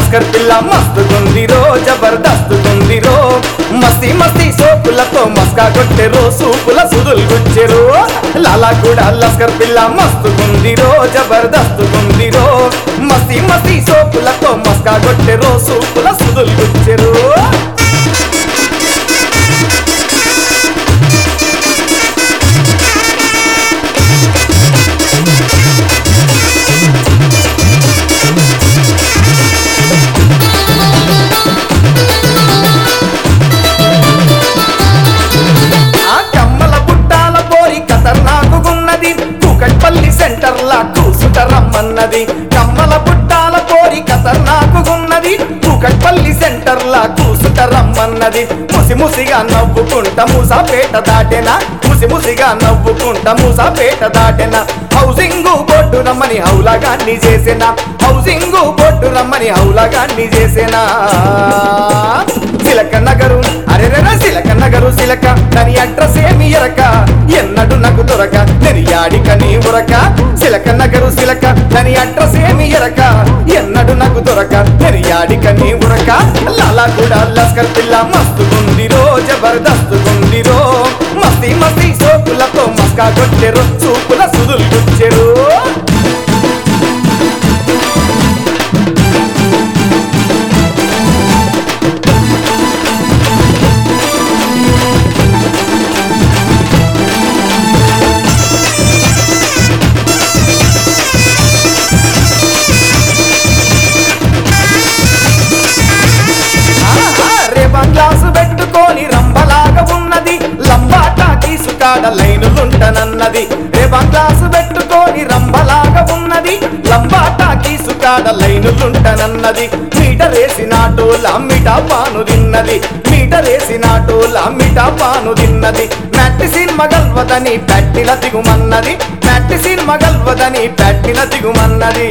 లస్కర్ పిల్ల మస్తుకుందిరో జబర్దస్తుకుందిరో మస్తి మస్తి సోపులతో మస్కా కొట్టెరో సూపుల సుదులు గుచ్చెరు లాలా కూడా లస్కర్ పిల్ల మస్తుకుందిరో జబర్దస్తుకుందిరో మస్తి మస్తి సోపులతో మస్కా కొట్టెరో సూపుల సుదులు గుచ్చెరు ఆ కమ్మల బుట్టాల పోరి ఖతర్నాకున్నది కూకట్పల్లి సెంటర్ లా కూసుట రమ్మన్నది కమ్మల బుట్టాల పోరి ఖతర్నాకున్నది కూకట్పల్లి సెంటర్ లా కూసుట రమ్మన్నది ముసి ముసిగా నవ్వుకుంట మూసాపేట దాటెనా ముసి ముసిగా నవ్వుకుంట మూసాపేట దాటెనా హౌసింగ్ బోర్డు రమ్మని హౌలాగాన్ని చేసిన హౌసింగ్ బోర్డు రమ్మని హౌలాగాన్ని చేసేనా సిలక నగరు అరెరెర సిలక నగరు సిలక దాని అడ్రస్ ఏమి ఎరక ఎన్నడు నాకు దొరక నెరియాడిక నీ ఉరక సిలక నగరు సిలక దాని అడ్రస్ ఏమి ఎరక ఎన్నడు నాకు దొరక నెరియాడిక నీ ఉరక లాలా కూడా లస్కర్ పిల్ల మస్తుకుందిరో జబర్దస్తుకుందిరో మస్తి మస్తి సోకులతో మస్కా కొట్టెరు చూపుల సుదులు గుచ్చెరు రేపా గ్లాసు పెట్టుకొని రంబలాగా ఉన్నది లంబాటా తీసుకాడ లైనులుంటనన్నది రేపా గ్లాసు పెట్టుకొని రంబలాగా ఉన్నది లంబాటా తీసుకాడ లైనులుంటనన్నది మీటర్ వేసినాటోల మిఠా పాను తిన్నది మీటర్ వేసినాటోల మిఠా పాను తిన్నది మట్టి సినిమా గల్వదని పెట్టిన దిగుమన్నది మట్టి సినిమా గల్వదని పెట్టిన దిగుమన్నది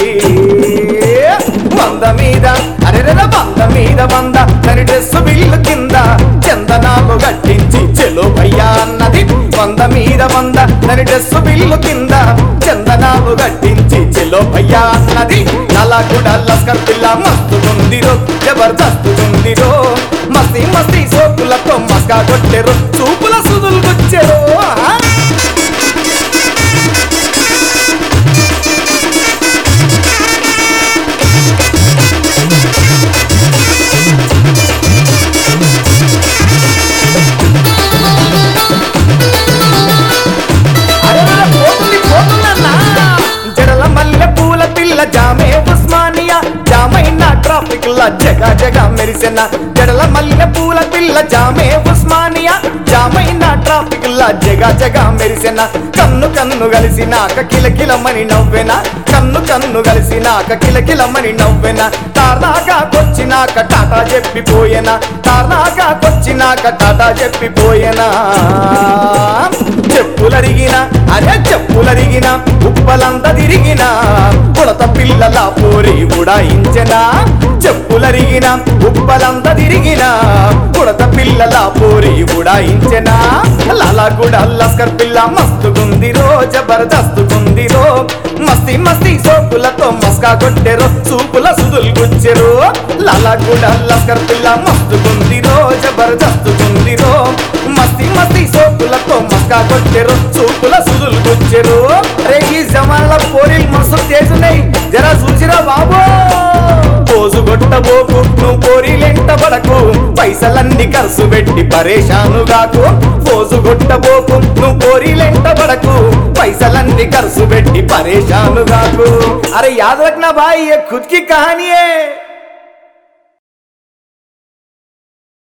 వంద మీద అరెరెర వంద మీద వంద తని డ్రెస్ బిల్లు కింద చందనాలు గట్టించి చెలో భయ్యా అన్నది వంద మీద వంద తని డ్రెస్ బిల్లు కింద చందనాలు గట్టించి చెలో భయ్యా అన్నది నలా కూడా లస్కర్ పిల్ల మస్తుకుందిరో జబర్దస్తుకుందిరో మస్తి మస్తి సోకులతో మస్కా కొట్టెరు చూపుల సుదులు గుచ్చెరు ఆ? అరెరెర పోతుంది పోతుందన్నా జడల మల్లె పూల పిల్ల జామే ఉస్మానియా జామైన ట్రాఫిక్ లా జగ జగ మెరిసెన జడల మల్లె పూల పిల్ల జామే ఉస్మానియా జామైన ట్రాఫిక్ లా జగ జగ మెరిసెన కన్ను కన్ను కలిసినాక కిలకిలమని నవ్వెన కన్ను కన్ను కలిసినాక కిలకిలమని నవ్వెన తారాగా కొచ్చినాక టాటా చెప్పిపోయేనా తారాగా కొచ్చినాక టాటా చెప్పిపోయేనా చెప్పులరిగిన అరే చెప్పులరిగిన ఉప్పలంత తిరిగిన కొడత పిల్లల పోరి ఉడాయించెనా చెప్పులరిగిన ఉప్పలంత తిరిగిన కొడత పిల్లల పోరి ఉడాయించెనా లాలా కూడా లస్కర్ పిల్ల మస్తుకుందిరో జబర్దస్తుకుందిరో మస్తి మస్తి సోకులతో మస్కా కొట్టెరు చూపుల సుదులు గుచ్చెరు లాలా కూడా లస్కర్ పిల్ల మస్తుకుందిరో జబర్దస్తుకుందిరో మస్తి మస్తి సోకులతో మస్కా కొట్టెరు చూపుల సుదులు గుచ్చెరు రే ఈ జమానాల పోరీలు మస్తు తేజున్నాయి జరా చూసిరా బాబు పోజు కొట్టబోకు నువ్వు పోరీలెంట పడకు పైసలన్నీ ఖర్చు పెట్టి పరేషాను గాకు పోజు కొట్టబోకు నువ్వు పోరీలెంట పడకు పైసలన్నీ ఖర్చు పెట్టి పరేషాను గాకు అరే యాద్ రఖనా భాई ये खुद की कहानी है